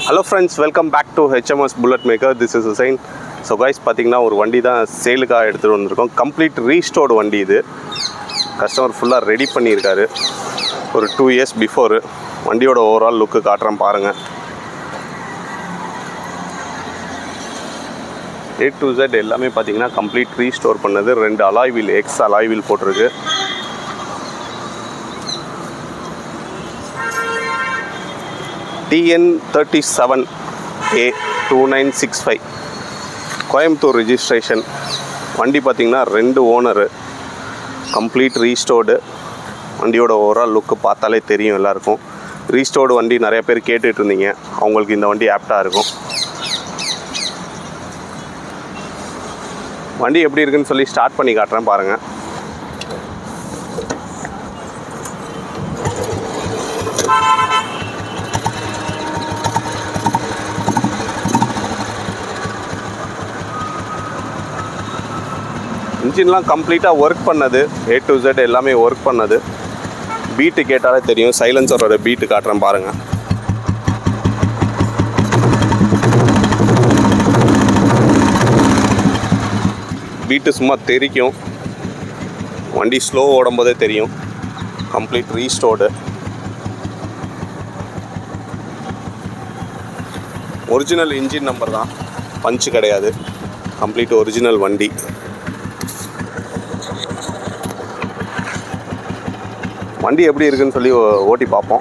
hello friends welcome back to HMS bullet maker this is Hussain so guys பார்த்தீங்கன்னா ஒரு வண்டி தான் சேலுக்காக எடுத்துகிட்டு வந்திருக்கோம் கம்ப்ளீட் ரீஸ்டோர்டு வண்டி இது கஸ்டமர் ஃபுல்லாக ரெடி பண்ணியிருக்காரு ஒரு டூ இயர்ஸ் பிஃபோரு வண்டியோட ஓவரால் லுக்கு காட்டுறேன் பாருங்கள் ஏ டு Z எல்லாமே பார்த்தீங்கன்னா கம்ப்ளீட் ரீஸ்டோர் பண்ணது ரெண்டு alloy wheel X alloy wheel போட்டிருக்கு TN thirty seven A two nine six five Coimbatore registration வண்டி பார்த்திங்கன்னா ரெண்டு ஓனரு கம்ப்ளீட் ரீஸ்டோர்டு வண்டியோட ஓவரால் லுக்கு பார்த்தாலே தெரியும் எல்லாருக்கும் ரீஸ்டோர்டு வண்டி நிறைய பேர் கேட்டுட்டு இருந்தீங்க அவங்களுக்கு இந்த வண்டி ஆப்டாக இருக்கும் வண்டி எப்படி இருக்குன்னு சொல்லி ஸ்டார்ட் பண்ணி காட்டுறேன் பாருங்கள் இன்ஜின்லாம் கம்ப்ளீட்டாக ஒர்க் பண்ணது ஏ டு Z எல்லாமே ஒர்க் பண்ணது பீட்டு கேட்டாலே தெரியும் சைலன்சரோட பீட்டு காட்டுறேன் பாருங்கள் பீட்டு சும்மா தெரிக்கும் வண்டி ஸ்லோ ஓடும்போதே தெரியும் complete restored original engine number தான் பஞ்சு கிடையாது கம்ப்ளீட் ஒரிஜினல் வண்டி வண்டி எப்படி இருக்குன்னு சொல்லி ஓ- ஓட்டி பார்ப்போம்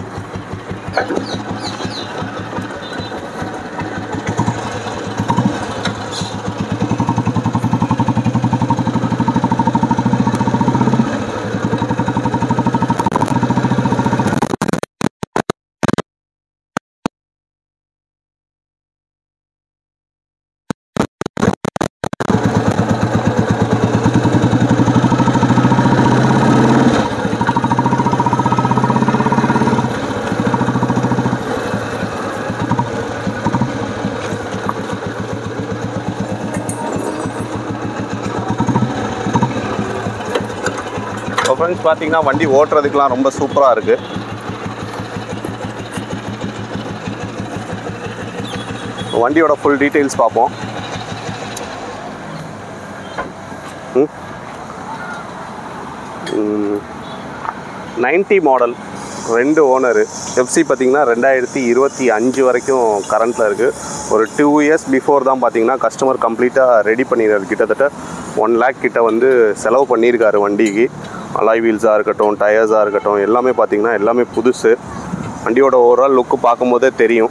இப்போ ஃப்ரெண்ட்ஸ் பார்த்தீங்கன்னா வண்டி ஓட்டுறதுக்கெலாம் ரொம்ப சூப்பராக இருக்குது வண்டியோட ஃபுல் டீட்டெயில்ஸ் பார்ப்போம் நைன்ட்டி மாடல் ரெண்டு ஓனரு எஃப்சி பார்த்தீங்கன்னா ரெண்டாயிரத்தி இருபத்தி அஞ்சு வரைக்கும் கரண்ட்டில் இருக்குது ஒரு டூ இயர்ஸ் பிஃபோர் தான் பார்த்தீங்கன்னா கஸ்டமர் கம்ப்ளீட்டாக ரெடி பண்ணிடுறாரு கிட்டத்தட்ட ஒன் லேக் கிட்ட வந்து செலவு பண்ணியிருக்காரு வண்டிக்கு அலாய் வீல்ஸாக இருக்கட்டும் டயர்ஸாக இருக்கட்டும் எல்லாமே பார்த்தீங்கன்னா எல்லாமே புதுசு வண்டியோட ஓவரால் லுக்கு பார்க்கும்போதே தெரியும்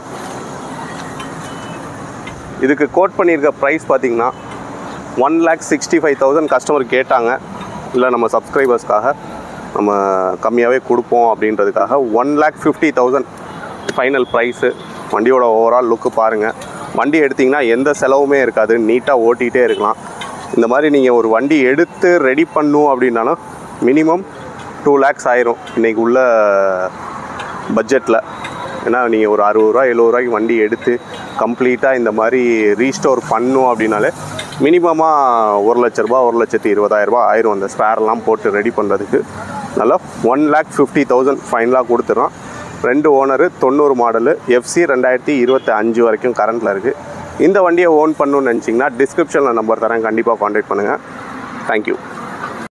இதுக்கு கோட் பண்ணியிருக்க ப்ரைஸ் பார்த்தீங்கன்னா one lakh sixty five thousand customer கேட்டாங்க இல்லை நம்ம சப்ஸ்கிரைபர்ஸ்க்காக நம்ம கம்மியாகவே கொடுப்போம் அப்படின்றதுக்காக one lakh fifty thousand final price வண்டியோட ஓவரால் லுக்கு பாருங்கள் வண்டி எடுத்திங்கன்னா எந்த செலவுமே இருக்காது நீட்டாக ஓட்டிகிட்டே இருக்கலாம் இந்த மாதிரி நீங்கள் ஒரு வண்டி எடுத்து ரெடி பண்ணும் அப்படின்னாலும் மினிமம் டூ லேக்ஸ் ஆயிரும் இன்றைக்கி உள்ள பட்ஜெட்டில் ஏன்னா நீங்கள் ஒரு அறுபது ரூபா எழுபது ரூபாய்க்கு வண்டி எடுத்து கம்ப்ளீட்டாக இந்த மாதிரி ரீஸ்டோர் பண்ணும் அப்படின்னாலே மினிமமாக ஒரு லட்ச ரூபா ஒரு லட்சத்தி இருபதாயிரரூபா ஆயிரும் அந்த ஸ்பேர்லாம் போட்டு ரெடி பண்ணுறதுக்கு நல்லா ஒன் லேக் ஃபிஃப்டி தௌசண்ட் ஃபைனலாக கொடுத்துறோம் ரெண்டு ஓனரு தொண்ணூறு மாடலு எஃப்சி ரெண்டாயிரத்தி இருபத்தி அஞ்சு வரைக்கும் கரண்ட்டில் இருக்குது இந்த வண்டியை ஓன் பண்ணணும்னு நினச்சிங்கன்னா டிஸ்கிரிப்ஷனில் நம்பர் தரேன் கண்டிப்பாக காண்டாக்ட் பண்ணுங்கள் தேங்க்யூ